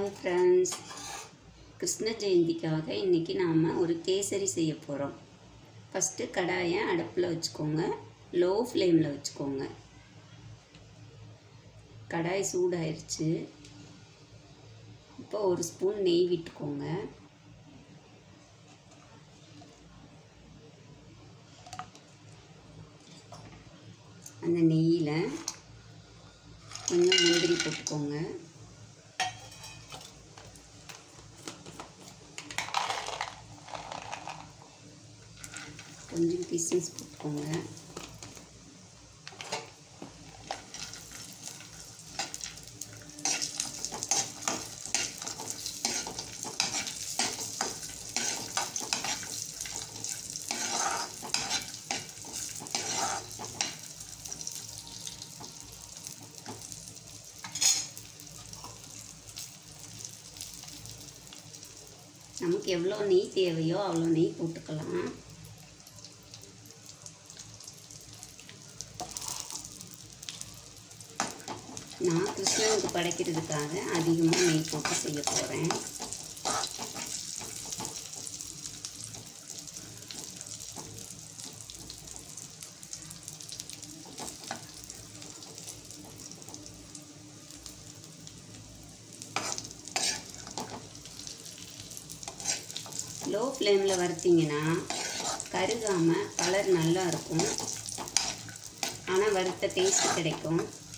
hi friends Krishna ஜெயந்திக்காக இன்றைக்கி நாம் ஒரு கேசரி செய்ய போகிறோம் ஃபஸ்ட்டு கடாயை அடுப்பில் வச்சுக்கோங்க லோ ஃப்ளேமில் வச்சுக்கோங்க கடாய் சூடாயிருச்சு இப்போ ஒரு ஸ்பூன் நெய் விட்டுக்கோங்க அந்த நெய்யில் கொஞ்சம் முந்திரி போட்டுக்கோங்க கொஞ்சம் கிஸ்மிஸ் போட்டுக்கோங்க நமக்கு எவ்வளோ நெய் தேவையோ அவ்வளோ நெய் போட்டுக்கலாம் நான் கிருஷ்ணனுக்கு படைக்கிறதுக்காக அதிகமாக நெய் போட்டு செய்ய போகிறேன் லோ ஃப்ளேமில் வறுத்தீங்கன்னா கருகாமல் கலர் நல்லா இருக்கும் ஆனால் வறுத்த டேஸ்ட் கிடைக்கும்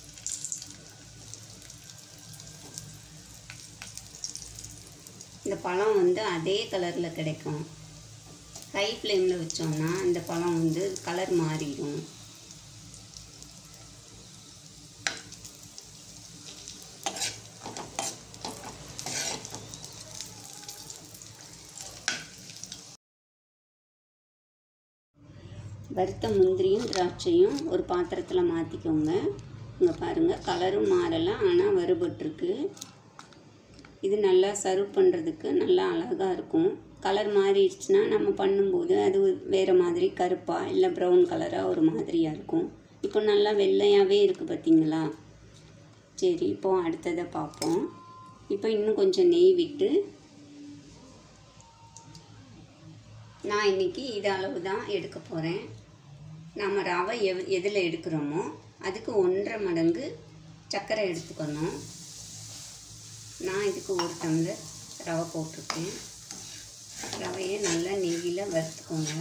இந்த பழம் வந்து அதே கலரில் கிடைக்கும் ஹை ஃப்ளேமில் வச்சோம்னா இந்த பழம் வந்து கலர் மாறிடும் வறுத்த முந்திரியும் திராட்சையும் ஒரு பாத்திரத்தில் மாற்றிக்கோங்க இங்கே பாருங்கள் கலரும் மாறலாம் ஆனால் வறுபட்டுருக்கு இது நல்லா சர்வ் பண்ணுறதுக்கு நல்லா அழகாக இருக்கும் கலர் மாறிடுச்சுன்னா நம்ம பண்ணும்போது அது வேறு மாதிரி கருப்பாக இல்லை ப்ரௌன் கலராக ஒரு மாதிரியாக இருக்கும் இப்போ நல்லா வெள்ளையாகவே இருக்குது பார்த்தீங்களா சரி இப்போது அடுத்ததை பார்ப்போம் இப்போ இன்னும் கொஞ்சம் நெய் விட்டு நான் இன்றைக்கி இது அளவு தான் எடுக்க போகிறேன் நம்ம ரவை எவ் எதில் எடுக்கிறோமோ அதுக்கு ஒன்றரை மடங்கு சர்க்கரை எடுத்துக்கணும் நான் இதுக்கு ஒரு டம்ளர் ரவை போட்டிருக்கேன் ரவையை நல்லா நெய்யில் வறுத்துக்கோங்க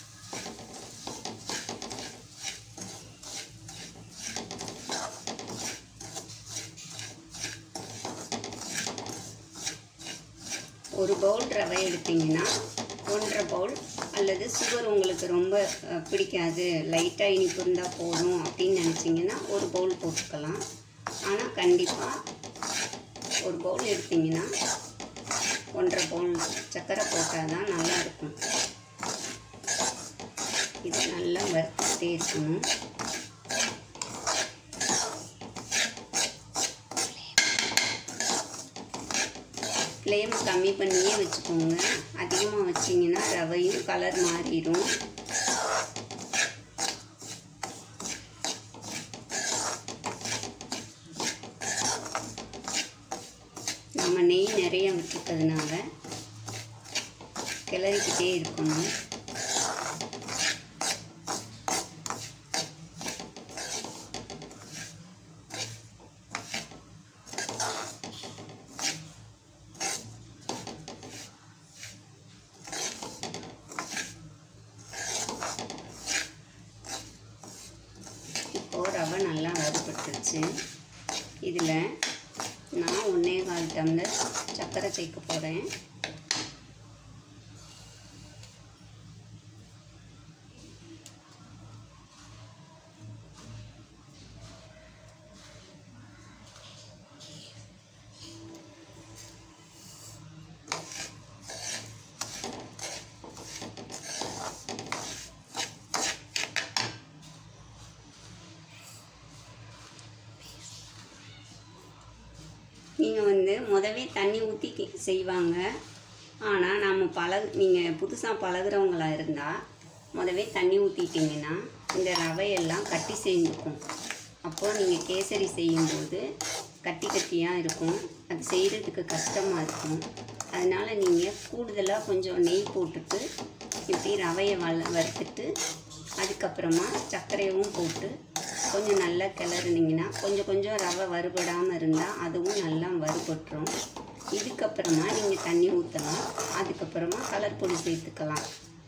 ஒரு பவுல் ரவை எடுத்தீங்கன்னா ஒன்றரை பவுல் அல்லது சுகர் உங்களுக்கு ரொம்ப அஹ், பிடிக்காது லைட்டாக இனிப்பு இருந்தால் போதும் அப்படின்னு நினச்சிங்கன்னா ஒரு பவுல் போட்டுக்கலாம் ஆனால் கண்டிப்பாக ஒரு பவுல் எடுத்தீங்கன்னா ஒன்றரை பவுல் சர்க்கரை போட்டால் தான் நல்லாயிருக்கும் இதை நல்லா வறுத்துட்டே இருக்கணும் ஃப்ளேம் கம்மி பண்ணியே வச்சுக்கோங்க அதிகமாக வச்சிங்கன்னா ரவையும் கலர் மாறிடும் நம்ம நெய் நிறைய விட்டுருக்கிறதுனால கிளறிக்கிட்டே இருக்கணும் இப்போது ரவை நல்லா வறுபட்டுருச்சு இதில் நான் ஒன்றே கால் டம்ளர் சர்க்கரை சேர்க்க போகிறேன் நீங்கள் வந்து முதவே தண்ணி ஊற்றி செய்வாங்க ஆனால் நம்ம பழகு நீங்கள் புதுசாக பழகுறவங்களா இருந்தால் முதவே தண்ணி ஊற்றிட்டிங்கன்னா இந்த ரவையெல்லாம் கட்டி சேர்ந்துக்கும் அப்போது நீங்கள் கேசரி செய்யும்போது கட்டி கட்டியாக இருக்கும் அது செய்கிறதுக்கு கஷ்டமாக இருக்கும் அதனால் நீங்கள் கூடுதலாக கொஞ்சம் நெய் போட்டுட்டு இப்படி ரவையை வள வறுத்துட்டு அதுக்கப்புறமா சர்க்கரையும் போட்டு கொஞ்சம் நல்லா கிளறுனீங்கன்னா கொஞ்சம் கொஞ்சம் ரவை வறுபடாமல் இருந்தால் அதுவும் நல்லா வறுபட்டுரும் இதுக்கப்புறமா நீங்கள் தண்ணி ஊற்றலாம் அதுக்கப்புறமா கலர் பொடி சேர்த்துக்கலாம்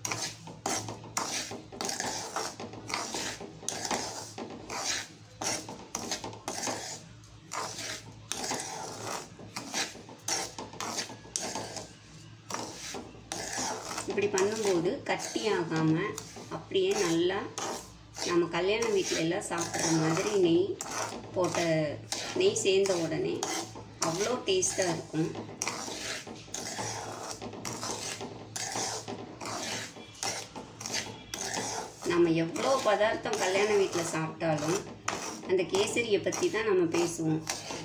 இப்படி பண்ணும்போது கட்டி ஆகாமல் அப்படியே நல்லா நம்ம கல்யாண வீட்டில எல்லாம் சாப்பிட்ற மாதிரி நெய் போட்ட நெய் சேர்ந்த உடனே அவ்வளோ டேஸ்ட்டாக இருக்கும் நம்ம எவ்வளோ பதார்த்தம் கல்யாண வீட்டில் சாப்பிட்டாலும் அந்த கேசரியை பற்றி தான் நம்ம பேசுவோம்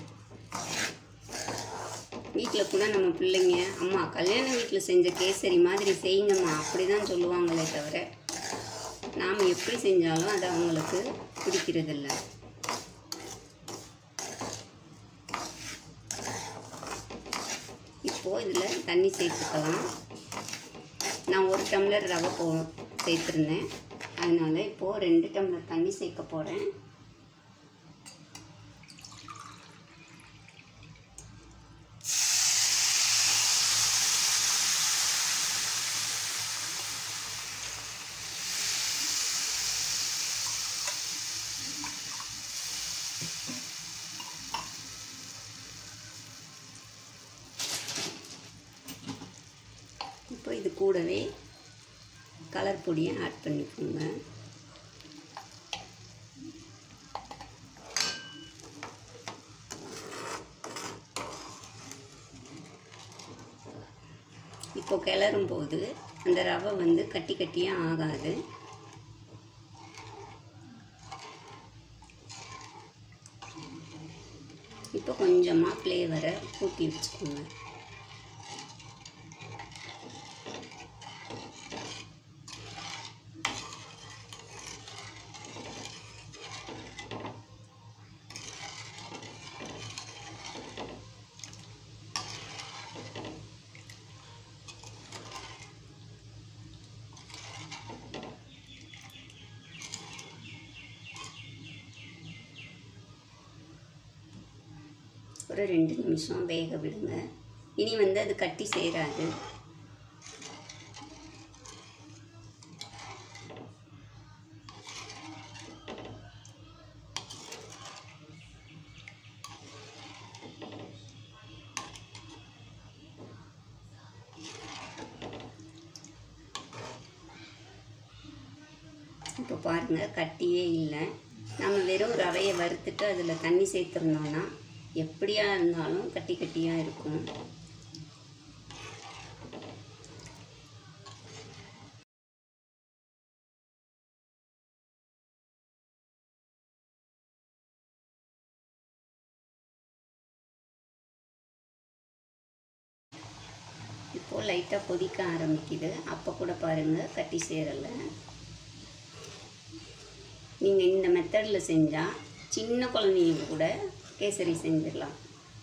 வீட்டில் கூட நம்ம பிள்ளைங்க அம்மா கல்யாண வீட்டில் செஞ்ச கேசரி மாதிரி செய்யுங்கம்மா அப்படி தான் சொல்லுவாங்களே தவிர நாம் எப்படி செஞ்சாலும் அது அவங்களுக்கு பிடிக்கிறதில்ல இப்போது இதில் தண்ணி சேர்த்துக்கலாம் நான் ஒரு டம்ளர் ரவை போ சேர்த்துருந்தேன் அதனால் இப்போது ரெண்டு டம்ளர் தண்ணி சேர்க்க போகிறேன் இப்போ இது கூடவே கலர் பொடியை ஆட் பண்ணிக்கோங்க இப்போ கிளறும் போது அந்த ரவை வந்து கட்டி கட்டியாக ஆகாது இப்போ கொஞ்சமாக ஃப்ளேவரை கூட்டி வச்சுக்கோங்க ஒரு ரெண்டு நிமிஷம் வேக விடுங்க இனி வந்து அது கட்டி சேராது இப்போ பாருங்கள் கட்டியே இல்லை நம்ம வெறும் ரவையை வறுத்துட்டு அதில் தண்ணி சேர்த்துருந்தோன்னா எப்படியா இருந்தாலும் கட்டி கட்டியாக இருக்கும் இப்போது லைட்டாக கொதிக்க ஆரம்பிக்குது அப்போ கூட பாருங்கள் கட்டி சேரலை நீங்கள் இந்த மெத்தடில் செஞ்சால் சின்ன குழந்தைங்க கூட கேசரி செஞ்சிடலாம்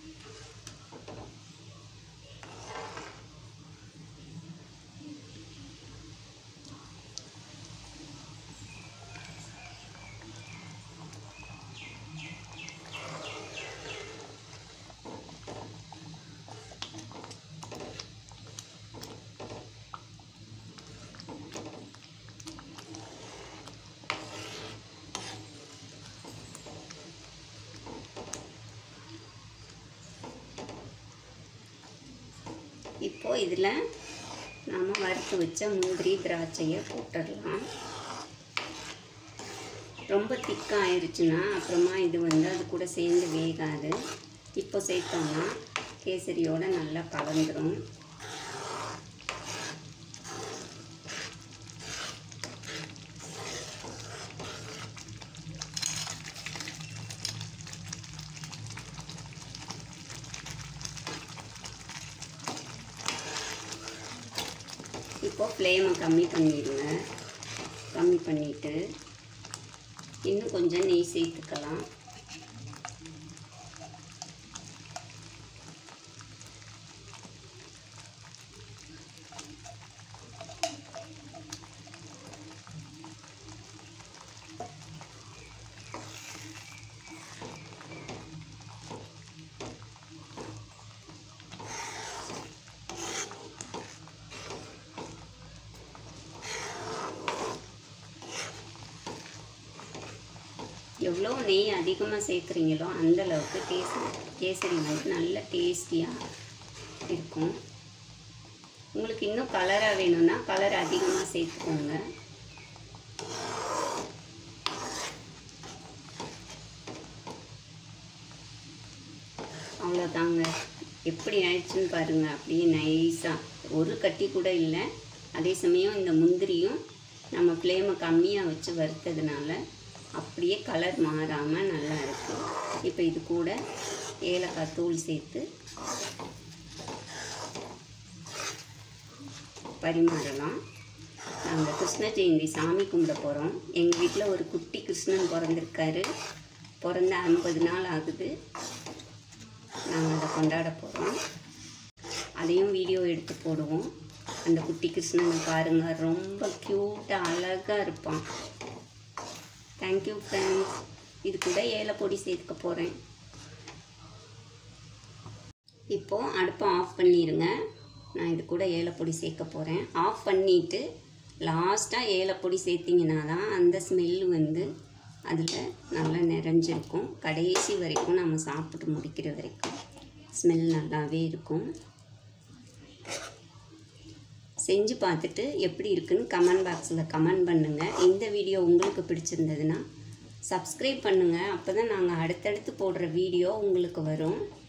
இப்போது இதில் நாம் வறுத்து வச்ச முந்திரி திராட்சையை போட்டுடலாம் ரொம்ப திக்காக ஆயிடுச்சுன்னா அப்புறமா இது வந்து அது கூட சேர்ந்து வேகாது இப்போ சேர்த்தோம்னா கேசரியோட நல்லா கலந்துரும் இப்போ ஃப்ளேமை கம்மி பண்ணிடுங்க கம்மி பண்ணிவிட்டு இன்னும் கொஞ்சம் நெய் சேர்த்துக்கலாம் எவ்வளோ நெய் அதிகமாக சேர்க்குறீங்களோ அந்த அளவுக்கு கேசரி கேசரி வந்து நல்ல டேஸ்டியாக இருக்கும் உங்களுக்கு இன்னும் கலராக வேணும்னா கலர் அதிகமாக சேர்த்துக்கோங்க அவ்வளோதாங்க எப்படி ஆயிடுச்சுன்னு பாருங்கள் அப்படியே நைஸாக ஒரு கட்டி கூட இல்லை அதே சமயம் இந்த முந்திரியும் நம்ம ஃப்ளேமை கம்மியாக வச்சு வறுத்ததுனால அப்படியே கலர் மாறாமல் நல்லா இருக்குது இப்போ இது கூட ஏலக்காய் தூள் சேர்த்து பரிமாறலாம் நாங்கள் கிருஷ்ண ஜெயந்தி சாமி கும்பிட போகிறோம் எங்கள் வீட்டில் ஒரு குட்டி கிருஷ்ணன் பிறந்திருக்காரு பிறந்த ஐம்பது நாள் ஆகுது நாங்கள் அதை கொண்டாட போகிறோம் அதையும் வீடியோ எடுத்து போடுவோம் அந்த குட்டி கிருஷ்ணனை பாருங்கள் ரொம்ப க்யூட்டாக அழகாக இருப்பான் தேங்க்யூ ஃப்ரெண்ட்ஸ் இது கூட ஏலப்பொடி சேர்த்துக்க போகிறேன் இப்போது அடுப்பை ஆஃப் பண்ணிடுங்க நான் இது கூட ஏலப்பொடி சேர்க்க போகிறேன் ஆஃப் பண்ணிவிட்டு லாஸ்ட்டாக ஏலப்பொடி சேர்த்திங்கன்னா தான் அந்த ஸ்மெல் வந்து அதில் நல்லா நிறைஞ்சிருக்கும் கடைசி வரைக்கும் நம்ம சாப்பிட்டு முடிக்கிற வரைக்கும் ஸ்மெல் நல்லாவே இருக்கும் செஞ்சு பார்த்துட்டு எப்படி இருக்குன்னு கமெண்ட் பாக்ஸில் கமெண்ட் பண்ணுங்கள் இந்த வீடியோ உங்களுக்கு பிடிச்சிருந்ததுன்னா சப்ஸ்கிரைப் பண்ணுங்கள் அப்போ தான் நாங்கள் அடுத்தடுத்து போடுற வீடியோ உங்களுக்கு வரும்